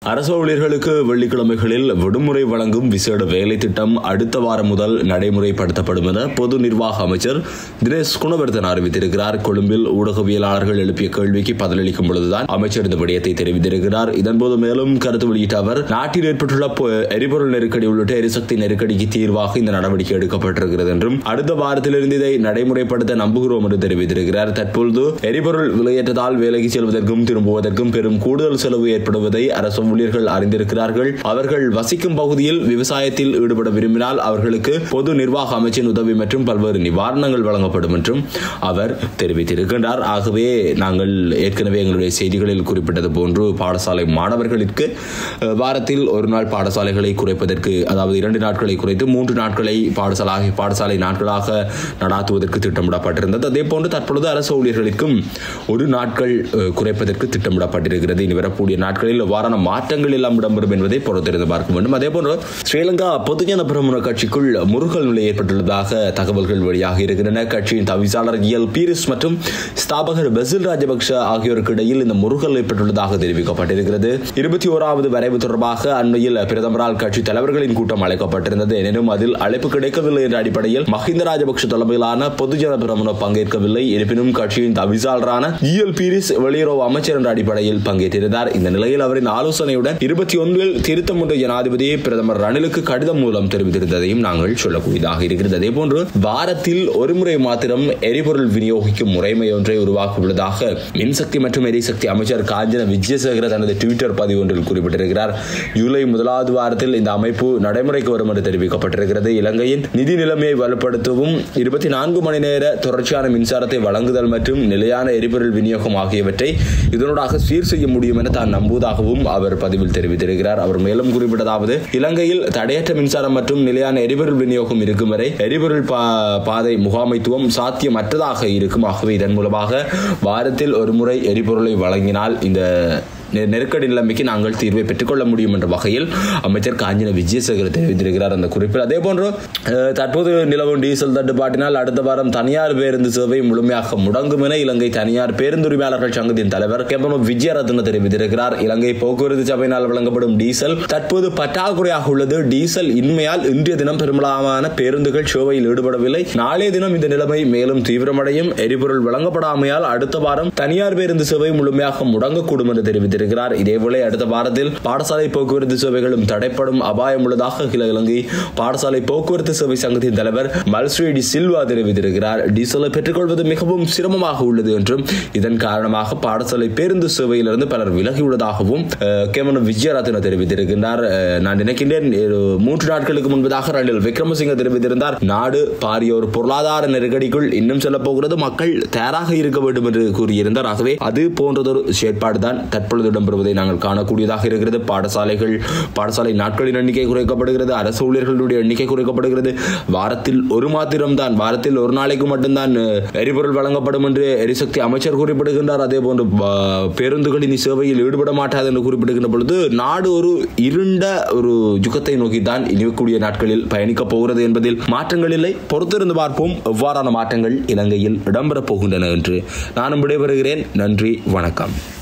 அரசு ஊழியர்களுக்கு வெள்ளிக்கிழமைகளில் விடுமுறை வழங்கும் விசேட வேலை திட்டம் அடுத்த வாரம் முதல் நடைமுறைப்படுத்தப்படும் என பொது நிர்வாக அமைச்சர் தினேஷ் குணவர்தன் அறிவித்திருக்கிறார் கொழும்பில் ஊடகவியலாளர்கள் எழுப்பிய கேள்விக்கு பதிலளிக்கும் பொழுதுதான் அமைச்சர் இந்த விடயத்தை தெரிவித்திருக்கிறார் இதன்போது மேலும் கருத்து வெளியிட்ட அவர் நாட்டில் ஏற்பட்டுள்ள பொ- எரிபொருள் நெருக்கடி உள்ளிட்ட எரிசக்தி நெருக்கடிக்கு தீர்வாக இந்த நடவடிக்கை எடுக்கப்பட்டிருக்கிறது என்றும் அடுத்த வாரத்திலிருந்து இதை நடைமுறைப்படுத்த நம்புகிறோம் என்று தெரிவித்திருக்கிறார் தற்பொழுது எரிபொருள் விலையேற்றத்தால் வேலைக்கு செல்வதற்கும் திரும்புவதற்கும் பெரும் கூடுதல் செலவு ஏற்படுவதை அரசு ஊழியர்கள் அறிந்திருக்கிறார்கள் அவர்கள் வசிக்கும் பகுதியில் விவசாயத்தில் ஈடுபட விரும்பினால் அவர்களுக்கு பொது நிர்வாக அமைச்சின் உதவி மற்றும் பல்வேறு நிவாரணங்கள் வழங்கப்படும் என்றும் அவர் தெரிவித்திருக்கின்றார் ஆகவே நாங்கள் ஏற்கனவே எங்களுடைய செய்திகளில் குறிப்பிட்டது போன்று பாடசாலை மாணவர்களுக்கு அஹ், வாரத்தில் ஒரு நாள் பாடசாலைகளை குறைப்பதற்கு அதாவது இரண்டு நாட்களை குறைத்து மூன்று நாட்களை பாடசாலை பாடசாலை நாட்களாக நடாத்துவதற்கு திட்டமிடப்பட்டிருந்தது அதே போன்று தற்பொழுது அரசு ஊழியர்களுக்கும் ஒரு நாட்கள் அஹ், குறைப்பதற்கு திட்டமிடப்பட்டிருக்கிறது இனி வரக்கூடிய நாட்களில் எவ்வாறான மாற்றங்கள் எல்லாம் இடம்பெறும் என்பதை பொறுத்திருந்து பார்க்க வேண்டும் அதே போன்று ஸ்ரீலங்கா பொதுஜன பிரமுன கட்சிக்குள் முருகல் நிலை ஏற்பட்டுள்ளதாக தகவல்கள் வெளியாக இருக்கின்றன கட்சியின் தவிசாளர் எல் பீரிஸ் மற்றும் ஸ்தாபகர் பெசில் ராஜபக்ஷ ஆகியோருக்கு இடையில் இந்த முருகல் ஏற்பட்டுள்ளதாக தெரிவிக்கப்பட்டிருக்கிறது இருபத்தி ஓராவது வரைவு தொடர்பாக அண்மையில் பிரதமரால் கட்சி தலைவர்களின் கூட்டம் அழைக்கப்பட்டிருந்தது எனினும் அதில் அழைப்பு கிடைக்கவில்லை என்ற அடிப்படையில் மஹிந்த ராஜபக்ஷ தலைமையிலான பொதுஜன பிரமுன பங்கேற்கவில்லை இருப்பினும் கட்சியின் தவிசாளரான இஎல் பீரிஸ் வெளியுறவு அமைச்சர் என்ற அடிப்படையில் பங்கேற்றிருந்தார் இந்த நிலையில் அவரின் ஆலோசனையுடன் இருபத்தி ஒன்றில் திருத்தம் ஒன்று ஜனாதிபதி பிரதமர் ரணிலுக்கு கடிதம் மூலம் தெரிவித்திருந்ததையும் நாங்கள் சொல்லக்கூடியதாக இருக்கிறது அதே போன்று வாரத்தில் ஒருமுறை மாத்திரம் எரிபொருள் விநியோகிக்கும் முறைமை ஒன்றை உருவாக்கியுள்ளதாக மின்சக்தி மற்றும் எரிசக்தி அமைச்சர் காஞ்சன விஜயசேகர தனது ட்விட்டர் பதிவு ஒன்றில் குறிப்பிட்டிருக்கிறார் ஜூலை முதலாவது வாரத்தில் இந்த அமைப்பு நடைமுறைக்கு வரும் என்று தெரிவிக்கப்பட்டிருக்கிறது இலங்கையின் நிதி நிலைமையை வலுப்படுத்தவும் இருபத்தி நான்கு மணி நேர தொடர்ச்சியான மின்சாரத்தை வழங்குதல் மற்றும் நிலையான எரிபொருள் விநியோகம் ஆகியவற்றை இதனூடாக சீர் செய்ய முடியும் என தான் நம்புவதாகவும் அவர் பதிவில் தெரிவித்திருக்கிறார் அவர் மேலும் குறிப்பிட்டதாவது இலங்கையில் தடையற்ற மின்சாரம் மற்றும் நிலையான எரிபொருள் விநியோகம் இருக்கும் வரை எரிபொருள் பா- பாதை முகாமைத்துவம் சாத்தியமற்றதாக இருக்கும் ஆகவே இதன் மூலமாக வாரத்தில் ஒரு முறை எரிபொருளை வழங்கினால் இந்த நெ- நெருக்கடி நிலைமைக்கு நாங்கள் தீர்வை பெற்றுக்கொள்ள முடியும் என்ற வகையில் அமைச்சர் காஞ்சன விஜயசேகர் தெரிவித்திருக்கிறார் அந்த குறிப்பில் அதே போன்று அஹ், தற்போது நிலவும் டீசல் தட்டுப்பாட்டினால் அடுத்த வாரம் தனியார் பேருந்து சேவை முழுமையாக முடங்கும் என இலங்கை தனியார் பேருந்து உரிமையாளர்கள் சங்கத்தின் தலைவர் கெம்பனோ விஜயரத்ன தெரிவித்திருக்கிறார் இலங்கை போக்குவரத்து சபையினால் வழங்கப்படும் டீசல் தற்போது பற்றாக்குறையாக உள்ளது டீசல் இன்மையால் இன்றைய தினம் பெரும்பாலான பேருந்துகள் சேவையில் ஈடுபடவில்லை நாளைய தினம் இந்த நிலைமை மேலும் தீவிரமடையும் எரிபொருள் வழங்கப்படாமையால் அடுத்த வாரம் தனியார் பேருந்து சேவை முழுமையாக முடங்கக்கூடும் என்று தெரிவித்திருக்கிறார் இதேபோல அடுத்த வாரத்தில் பாடசாலை போக்குவரத்து சேவைகளும் தடைப்படும் அபாயம் உள்ளதாக அகில இலங்கை பாடசாலை போக்குவரத்து சேவை சங்கத்தின் தலைவர் மல்ஸ்ரீ டி சில்வா தெரிவித்திருக்கிறார் டீசலை பெற்றுக்கொள்வது மிகவும் சிரமமாக உள்ளது என்றும் இதன் காரணமாக பாடசாலை பேருந்து சேவையிலிருந்து பலர் விலகியுள்ளதாகவும் அஹ், கேமன விஜயரத்ன தெரிவித்திருக்கிறார் அஹ், நான் நினைக்கின்றேன் ஒரு மூன்று நாட்களுக்கு முன்பதாக ரணில் விக்ரமசிங்க தெரிவித்திருந்தார் நாடு பாரிய ஒரு பொருளாதார நெருக்கடிக்குள் இன்னும் செல்ல போகிறது மக்கள் தயாராக இருக்க வேண்டும் என்று கூறியிருந்தார் ஆகவே அது போன்றதொரு செயற்பாடு தான் தற்பொழுது இடம்பெறுவதை நாங்கள் காணக்கூடியதாக இருக்கிறது பாடசாலைகள் பாடசாலை நாட்களின் எண்ணிக்கை குறைக்கப்படுகிறது அரசு ஊழியர்களுடைய எண்ணிக்கை குறைக்கப்படுகிறது வாரத்தில் ஒரு மாத்திரம் தான் வாரத்தில் ஒரு நாளைக்கு மட்டும்தான் அஹ், எரிபொருள் வழங்கப்படும் என்று எரிசக்தி அமைச்சர் குறிப்பிடுகின்றார் அதே போன்று ப- பேருந்துகள் இனி சேவையில் ஈடுபட மாட்டாது என்று குறிப்பிடுகின்ற பொழுது நாடு ஒரு இருண்ட ஒரு யுகத்தை நோக்கி தான் இனியக்கூடிய நாட்களில் பயணிக்கப் போகிறது என்பதில் மாற்றங்கள் இல்லை பொறுத்திருந்து பார்ப்போம் எவ்வாறான மாற்றங்கள் இலங்கையில் இடம்பெறப் போகின்றன என்று நானும் விடைபெறுகிறேன் நன்றி வணக்கம்